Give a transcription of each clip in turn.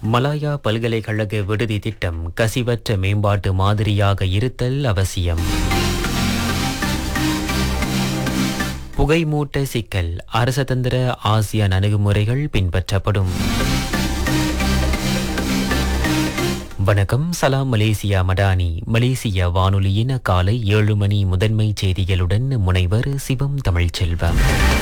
Malaya பல்கலைக்கழக விடுதி திட்டம் கசிவற்ற மேம்பாட்டு மாதிரியாக இருத்தல் அவசியம் புகைமூட்ட சிக்கல் அரசதந்திர ஆசியான் அணுகுமுறைகள் பின்பற்றப்படும் வணக்கம் சலாம் மலேசியா மடானி மலேசிய வானொலியின் காலை ஏழு மணி முதன்மை செய்திகளுடன் முனைவர் சிவம் தமிழ்ச்செல்வம்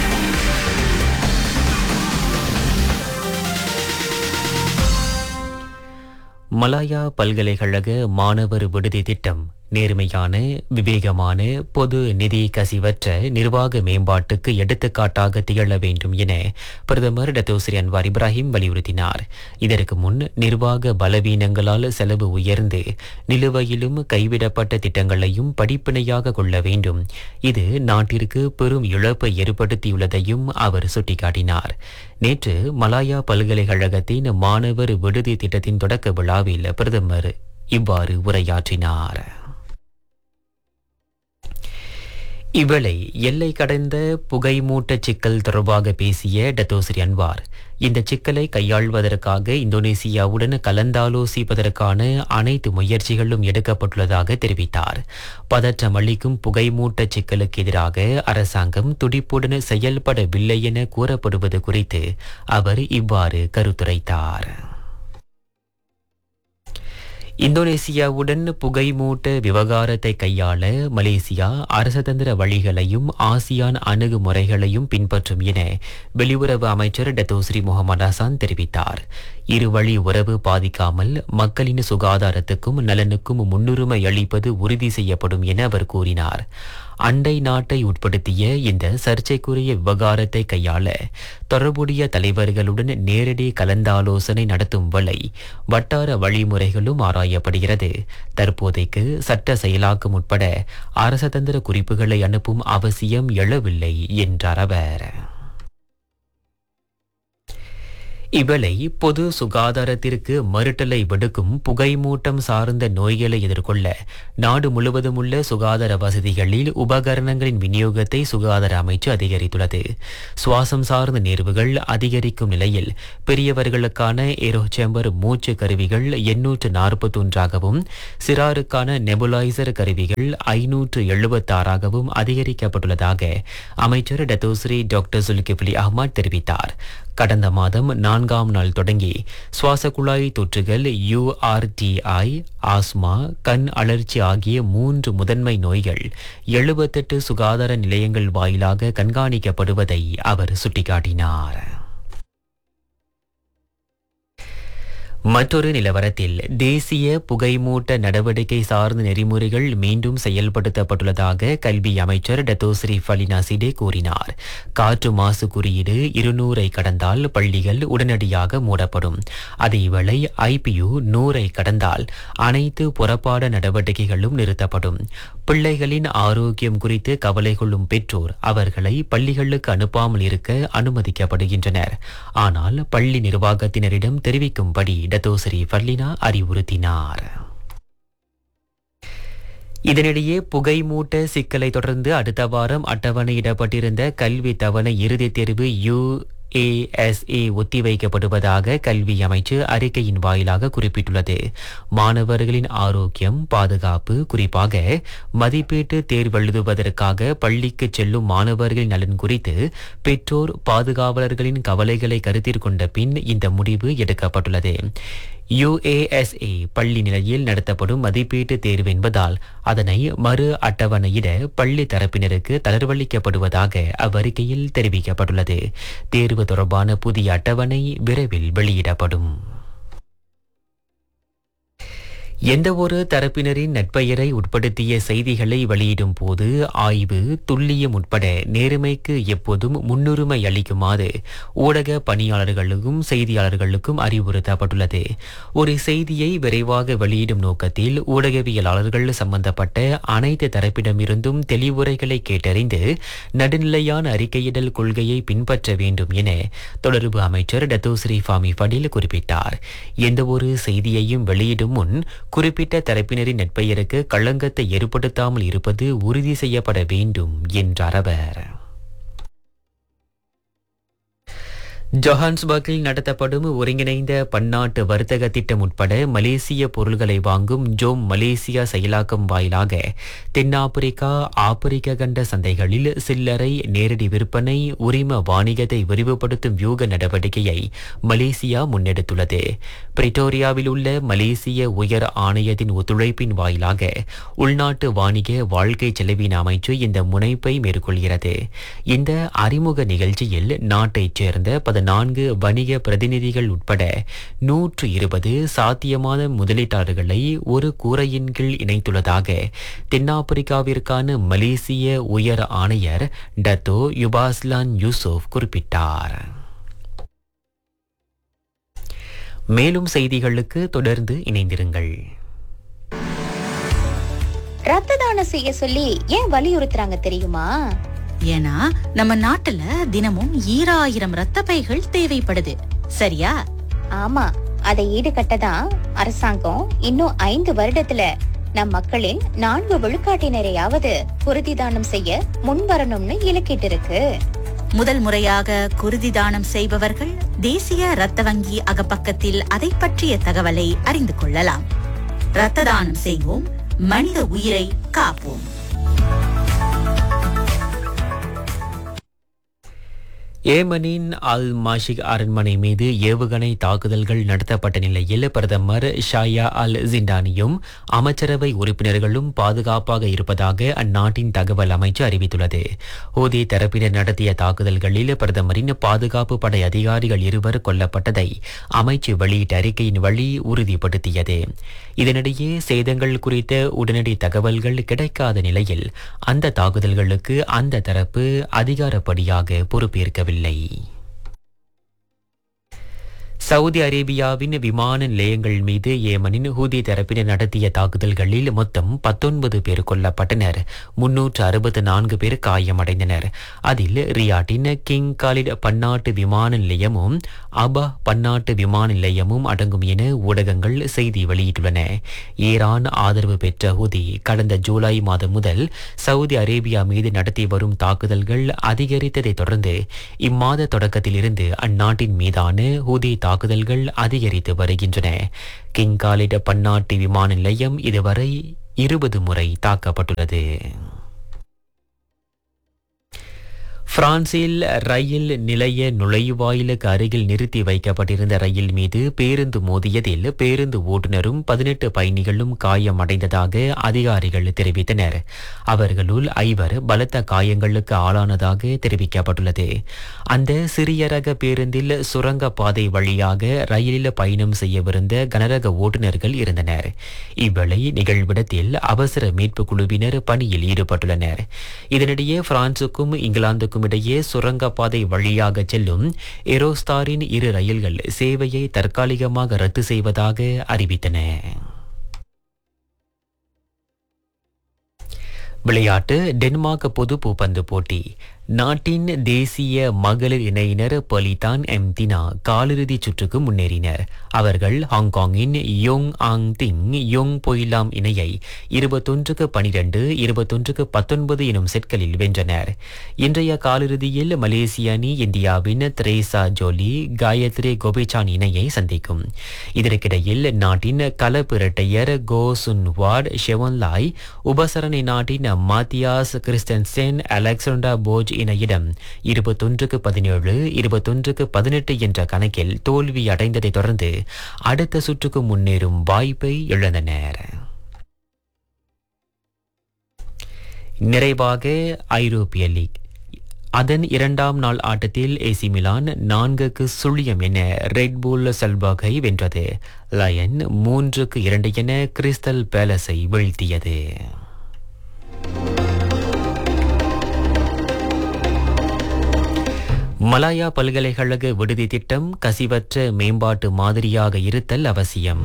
மலாயா பல்கலைக்கழக மாணவர் விடுதி திட்டம் நேர்மையான விவேகமான பொது நிதி கசிவற்ற நிர்வாக மேம்பாட்டுக்கு எடுத்துக்காட்டாக திகழ வேண்டும் என பிரதமர் டத்தோஸ்ரீ அன்வார் இப்ராஹிம் வலியுறுத்தினார் இதற்கு முன் நிர்வாக பலவீனங்களால் செலவு உயர்ந்து நிலுவையிலும் கைவிடப்பட்ட திட்டங்களையும் படிப்பினையாக கொள்ள வேண்டும் இது நாட்டிற்கு பெரும் இழப்பை ஏற்படுத்தியுள்ளதையும் அவர் சுட்டிக்காட்டினார் நேற்று மலாயா பல்கலைக்கழகத்தின் மாணவர் விடுதி திட்டத்தின் தொடக்க விழாவில் பிரதமர் இவ்வாறு உரையாற்றினார் இவளை எல்லை கடந்த புகைமூட்ட சிக்கல் தொடர்பாக பேசிய டத்தோஸ்ரீ அன்வார் இந்த சிக்கலை கையாள்வதற்காக இந்தோனேசியாவுடன் கலந்தாலோசிப்பதற்கான அனைத்து முயற்சிகளும் எடுக்கப்பட்டுள்ளதாக தெரிவித்தார் பதற்றம் அளிக்கும் புகைமூட்ட சிக்கலுக்கு எதிராக அரசாங்கம் துடிப்புடன் செயல்படவில்லை என கூறப்படுவது குறித்து அவர் இவ்வாறு கருத்துரைத்தார் இந்தோனேசியாவுடன் புகைமூட்ட விவகாரத்தை கையாள மலேசியா அரசதந்திர வழிகளையும் ஆசியான் அணுகுமுறைகளையும் பின்பற்றும் என வெளியுறவு அமைச்சர் டத்தோஸ்ரீ முகமது ஹசான் தெரிவித்தார் இருவழி உறவு பாதிக்காமல் மக்களின் சுகாதாரத்துக்கும் நலனுக்கும் முன்னுரிமை அளிப்பது உறுதி செய்யப்படும் என அவர் கூறினார் அண்டை நாட்டை உட்படுத்திய இந்த சர்ச்சைக்குரிய விவகாரத்தை கையாள தொடர்புடைய தலைவர்களுடன் நேரடி கலந்தாலோசனை நடத்தும் வழி வட்டார வழிமுறைகளும் ஆராயப்படுகிறது தற்போதைக்கு சட்ட செயலாக்கம் உட்பட அரசதந்திர குறிப்புகளை அனுப்பும் அவசியம் எழவில்லை என்றார் அவர் இவளை பொது சுகாதாரத்திற்கு மறுட்டலை விடுக்கும் புகைமூட்டம் சார்ந்த நோய்களை எதிர்கொள்ள நாடு முழுவதும் உள்ள சுகாதார வசதிகளில் உபகரணங்களின் விநியோகத்தை சுகாதார அமைச்சு அதிகரித்துள்ளது சுவாசம் சார்ந்த நேர்வுகள் அதிகரிக்கும் நிலையில் பெரியவர்களுக்கான ஏரோ சேம்பர் மூச்சு கருவிகள் எண்ணூற்று நாற்பத்தொன்றாகவும் சிறாருக்கான நெபுலைசர் கருவிகள் ஐநூற்று எழுபத்தாறாகவும் அதிகரிக்கப்பட்டுள்ளதாக அமைச்சர் டத்தோஸ்ரீ டாக்டர் சுல்கிப்லி அஹ்மத் தெரிவித்தார் கடந்த மாதம் நான்காம் நாள் தொடங்கி சுவாச குழாய் தொற்றுகள் யுஆர்டிஐ ஆஸ்மா கண் அழற்சி ஆகிய மூன்று முதன்மை நோய்கள் எழுபத்தெட்டு சுகாதார நிலையங்கள் வாயிலாக கண்காணிக்கப்படுவதை அவர் சுட்டிக்காட்டினார் மற்றொரு நிலவரத்தில் தேசிய புகைமூட்ட நடவடிக்கை சார்ந்த நெறிமுறைகள் மீண்டும் செயல்படுத்தப்பட்டுள்ளதாக கல்வி அமைச்சர் டத்தோஸ்ரீ ஃபலினா சிடே கூறினார் காற்று மாசு குறியீடு இருநூறை கடந்தால் பள்ளிகள் உடனடியாக மூடப்படும் அதேவேளை ஐபியு நூறை கடந்தால் அனைத்து புறப்பாட நடவடிக்கைகளும் நிறுத்தப்படும் பிள்ளைகளின் ஆரோக்கியம் குறித்து கவலை கொள்ளும் பெற்றோர் அவர்களை பள்ளிகளுக்கு அனுப்பாமல் இருக்க அனுமதிக்கப்படுகின்றனர் ஆனால் பள்ளி நிர்வாகத்தினரிடம் தெரிவிக்கும்படி டத்தோசரி ஃபர்லினா அறிவுறுத்தினார் இதனிடையே புகைமூட்ட சிக்கலை தொடர்ந்து அடுத்த வாரம் அட்டவணையிடப்பட்டிருந்த கல்வி தவணை இறுதித் தேர்வு யு ஏஎஸ்ஏ ஒத்திவைக்கப்படுவதாக கல்வி அமைச்சு அறிக்கையின் வாயிலாக குறிப்பிட்டுள்ளது மாணவர்களின் ஆரோக்கியம் பாதுகாப்பு குறிப்பாக மதிப்பீட்டு தேர்வெழுதுவதற்காக பள்ளிக்கு செல்லும் மாணவர்களின் நலன் குறித்து பெற்றோர் பாதுகாவலர்களின் கவலைகளை கருத்தில் கொண்ட பின் இந்த முடிவு எடுக்கப்பட்டுள்ளது யுஏஎஸ்ஏ பள்ளி நிலையில் நடத்தப்படும் மதிப்பீட்டு தேர்வு என்பதால் அதனை மறு அட்டவணையிட பள்ளி தரப்பினருக்கு தளர்வளிக்கப்படுவதாக அவ்வறிக்கையில் தெரிவிக்கப்பட்டுள்ளது தேர்வு தொடர்பான புதிய அட்டவணை விரைவில் வெளியிடப்படும் எந்தவொரு தரப்பினரின் நட்பெயரை உட்படுத்திய செய்திகளை வெளியிடும் போது ஆய்வு துல்லியம் உட்பட நேர்மைக்கு எப்போதும் முன்னுரிமை அளிக்குமாறு ஊடக பணியாளர்களுக்கும் செய்தியாளர்களுக்கும் அறிவுறுத்தப்பட்டுள்ளது ஒரு செய்தியை விரைவாக வெளியிடும் நோக்கத்தில் ஊடகவியலாளர்கள் சம்பந்தப்பட்ட அனைத்து தரப்பிடமிருந்தும் தெளிவுரைகளை கேட்டறிந்து நடுநிலையான அறிக்கையிடல் கொள்கையை பின்பற்ற வேண்டும் என தொடர்பு அமைச்சர் டத்தோஸ்ரீ ஃபாமி ஃபடில் குறிப்பிட்டார் எந்தவொரு செய்தியையும் வெளியிடும் முன் குறிப்பிட்ட தரப்பினரின் நட்பெயருக்கு களங்கத்தை ஏற்படுத்தாமல் இருப்பது உறுதி செய்யப்பட வேண்டும் என்றார் அவர் ஜொஹான்ஸ்பர்கில் நடத்தப்படும் ஒருங்கிணைந்த பன்னாட்டு வர்த்தக திட்டம் உட்பட மலேசிய பொருள்களை வாங்கும் ஜோம் மலேசியா செயலாக்கம் வாயிலாக தென்னாப்பிரிக்கா ஆப்பிரிக்க கண்ட சந்தைகளில் சில்லறை நேரடி விற்பனை உரிம வாணிகத்தை விரிவுபடுத்தும் வியூக நடவடிக்கையை மலேசியா முன்னெடுத்துள்ளது பிரிட்டோரியாவில் உள்ள மலேசிய உயர் ஆணையத்தின் ஒத்துழைப்பின் வாயிலாக உள்நாட்டு வாணிக வாழ்க்கை செலவின அமைச்சு இந்த முனைப்பை மேற்கொள்கிறது இந்த அறிமுக நிகழ்ச்சியில் நாட்டைச் சேர்ந்த பதினான்கு வணிக பிரதிநிதிகள் உட்பட நூற்று இருபது சாத்தியமான முதலீட்டாளர்களை ஒரு கூரையின் கீழ் இணைத்துள்ளதாக தென்னாப்பிரிக்காவிற்கான மலேசிய உயர் ஆணையர் டத்தோ யுபாஸ்லான் யூசுப் குறிப்பிட்டார் மேலும் செய்திகளுக்கு தொடர்ந்து இணைந்திருங்கள் ரத்த தானம் செய்ய சொல்லி ஏன் வலியுறுத்துறாங்க தெரியுமா ஏன்னா நம்ம நாட்டுல தினமும் ஈராயிரம் ரத்த பைகள் தேவைப்படுது சரியா ஆமா அதை ஈடுகட்ட தான் அரசாங்கம் இன்னும் ஐந்து வருடத்துல நம் மக்களின் நான்கு விழுக்காட்டினரையாவது குருதி தானம் செய்ய முன்வரணும்னு இலக்கிட்டு இருக்கு முதல் முறையாக குருதி தானம் செய்பவர்கள் தேசிய ரத்த வங்கி அகப்பக்கத்தில் அதை பற்றிய தகவலை அறிந்து கொள்ளலாம் ரத்த தானம் செய்வோம் மனித உயிரை காப்போம் ஏமனின் அல் மாஷிக் அரண்மனை மீது ஏவுகணை தாக்குதல்கள் நடத்தப்பட்ட நிலையில் பிரதமர் ஷாயா அல் ஜிண்டானியும் அமைச்சரவை உறுப்பினர்களும் பாதுகாப்பாக இருப்பதாக அந்நாட்டின் தகவல் அமைச்சு அறிவித்துள்ளது ஹூதி தரப்பினர் நடத்திய தாக்குதல்களில் பிரதமரின் பாதுகாப்பு படை அதிகாரிகள் இருவர் கொல்லப்பட்டதை அமைச்சு வெளியிட்ட அறிக்கையின் வழி உறுதிப்படுத்தியது இதனிடையே சேதங்கள் குறித்த உடனடி தகவல்கள் கிடைக்காத நிலையில் அந்த தாக்குதல்களுக்கு அந்த தரப்பு அதிகாரப்படியாக பொறுப்பேற்கவில்லை சவுதி அரேபியாவின் விமான நிலையங்கள் மீது ஏமனின் ஹூதி தரப்பினர் நடத்திய தாக்குதல்களில் மொத்தம் பத்தொன்பது பேர் கொல்லப்பட்டனர் முன்னூற்று அறுபத்து நான்கு பேர் காயமடைந்தனர் அதில் ரியாட்டின் கிங் காலிட் பன்னாட்டு விமான நிலையமும் அபா பன்னாட்டு விமான நிலையமும் அடங்கும் என ஊடகங்கள் செய்தி வெளியிட்டுள்ளன ஈரான் ஆதரவு பெற்ற ஹூதி கடந்த ஜூலை மாதம் முதல் சவுதி அரேபியா மீது நடத்தி வரும் தாக்குதல்கள் அதிகரித்ததைத் தொடர்ந்து இம்மாத தொடக்கத்திலிருந்து அந்நாட்டின் மீதான ஹூதி தாக்குதல்கள் அதிகரித்து வருகின்றன கிங் காலிட் பன்னாட்டு விமான நிலையம் இதுவரை இருபது முறை தாக்கப்பட்டுள்ளது பிரான்சில் ரயில் நிலைய நுழைவாயிலுக்கு அருகில் நிறுத்தி வைக்கப்பட்டிருந்த ரயில் மீது பேருந்து மோதியதில் பேருந்து ஓட்டுநரும் பதினெட்டு பயணிகளும் காயமடைந்ததாக அதிகாரிகள் தெரிவித்தனர் அவர்களுள் ஐவர் பலத்த காயங்களுக்கு ஆளானதாக தெரிவிக்கப்பட்டுள்ளது அந்த சிறிய ரக பேருந்தில் சுரங்க பாதை வழியாக ரயிலில் பயணம் செய்யவிருந்த கனரக ஓட்டுநர்கள் இருந்தனர் இவ்வேளை நிகழ்விடத்தில் அவசர மீட்பு குழுவினர் பணியில் ஈடுபட்டுள்ளனர் இதனிடையே பிரான்சுக்கும் இங்கிலாந்துக்கும் இடையே சுரங்கப்பாதை வழியாக செல்லும் எரோஸ்டாரின் இரு ரயில்கள் சேவையை தற்காலிகமாக ரத்து செய்வதாக அறிவித்தன விளையாட்டு டென்மார்க் பொது பூப்பந்து போட்டி நாட்டின் தேசிய மகளிர் இணையினர் பலிதான் எம்தினா காலிறுதிச் சுற்றுக்கு முன்னேறினர் அவர்கள் ஹாங்காங்கின் Yong Ang Ting Yong Poi Lam இணையை இருபத்தொன்றுக்கு பனிரெண்டு இருபத்தொன்றுக்கு பத்தொன்பது எனும் செட்களில் வென்றனர் இன்றைய காலிறுதியில் மலேசிய அணி இந்தியாவின் திரேசா ஜோலி காயத்ரி கோபிச்சான் இணையை சந்திக்கும் இதற்கிடையில் நாட்டின் கலப்பு இரட்டையர் கோ சுன் வாட் ஷெவன்லாய் உபசரணை நாட்டின் மாத்தியாஸ் கிறிஸ்டன்சென் அலெக்சாண்டா போஜ் இணையிடம் இருபத்தொன்றுக்கு பதினேழு இருபத்தொன்றுக்கு பதினெட்டு என்ற கணக்கில் தோல்வி அடைந்ததைத் தொடர்ந்து அடுத்த சுற்றுக்கு முன்னேறும் வாய்ப்பை இழந்தனர் நிறைவாக ஐரோப்பிய லீக் அதன் இரண்டாம் நாள் ஆட்டத்தில் ஏசி மிலான் நான்குக்கு சுழியம் என ரெட்பூல் செல்பர்கை வென்றது லயன் மூன்றுக்கு இரண்டு என கிறிஸ்டல் பேலஸை வீழ்த்தியது மலாயா பல்கலைக்கழக விடுதி திட்டம் கசிவற்ற மேம்பாட்டு மாதிரியாக இருத்தல் அவசியம்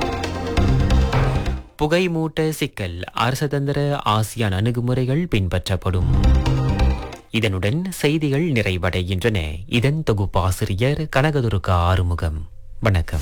புகைமூட்ட சிக்கல் அரசதந்திர ஆசியான் அணுகுமுறைகள் பின்பற்றப்படும் இதனுடன் செய்திகள் நிறைவடைகின்றன இதன் தொகுப்பாசிரியர் கனகதுருக்கா ஆறுமுகம் வணக்கம்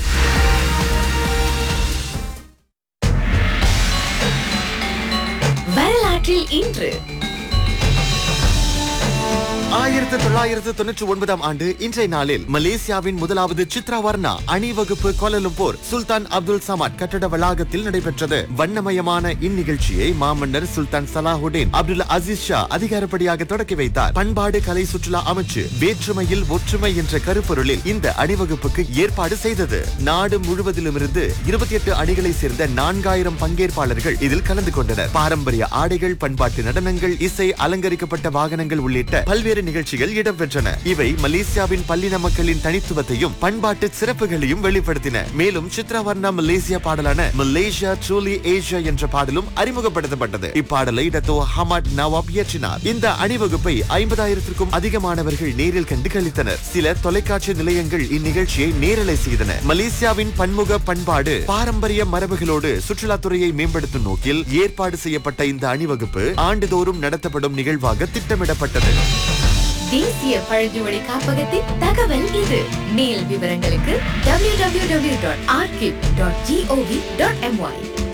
வரலாற்றில் இன்று ஆயிரத்து தொள்ளாயிரத்து தொன்னூற்றி ஒன்பதாம் ஆண்டு இன்றைய நாளில் மலேசியாவின் முதலாவது சித்ரா வர்ணா அணிவகுப்பு கோலலும்பூர் சுல்தான் அப்துல் சமாட் கட்டட வளாகத்தில் நடைபெற்றது வண்ணமயமான இந்நிகழ்ச்சியை மாமன்னர் சுல்தான் சலாஹுடீன் அப்துல் அசீஸ் ஷா அதிகாரப்படியாக தொடக்கி வைத்தார் பண்பாடு கலை சுற்றுலா அமைச்சு வேற்றுமையில் ஒற்றுமை என்ற கருப்பொருளில் இந்த அணிவகுப்புக்கு ஏற்பாடு செய்தது நாடு முழுவதிலுமிருந்து இருபத்தி எட்டு அணிகளை சேர்ந்த நான்காயிரம் பங்கேற்பாளர்கள் இதில் கலந்து கொண்டனர் பாரம்பரிய ஆடைகள் பண்பாட்டு நடனங்கள் இசை அலங்கரிக்கப்பட்ட வாகனங்கள் உள்ளிட்ட பல்வேறு நிகழ்ச்சிகள் இடம்பெற்றன இவை மலேசியாவின் பல்லின மக்களின் தனித்துவத்தையும் பண்பாட்டு சிறப்புகளையும் வெளிப்படுத்தின மேலும் சித்ரவர்ணா மலேசியா பாடலான மலேசியா ட்ரூலி ஏஷியா என்ற பாடலும் அறிமுகப்படுத்தப்பட்டது இப்பாடலை டத்தோ ஹமாட் நவாப் இயற்றினார் இந்த அணிவகுப்பை ஐம்பதாயிரத்திற்கும் அதிகமானவர்கள் நேரில் கண்டு கழித்தனர் சில தொலைக்காட்சி நிலையங்கள் இந்நிகழ்ச்சியை நேரலை செய்தன மலேசியாவின் பன்முக பண்பாடு பாரம்பரிய மரபுகளோடு சுற்றுலாத்துறையை மேம்படுத்தும் நோக்கில் ஏற்பாடு செய்யப்பட்ட இந்த அணிவகுப்பு ஆண்டுதோறும் நடத்தப்படும் நிகழ்வாக திட்டமிடப்பட்டது தேசிய பழங்குமொழி காப்பகத்தின் தகவல் இது மேல் விவரங்களுக்கு www.archive.gov.my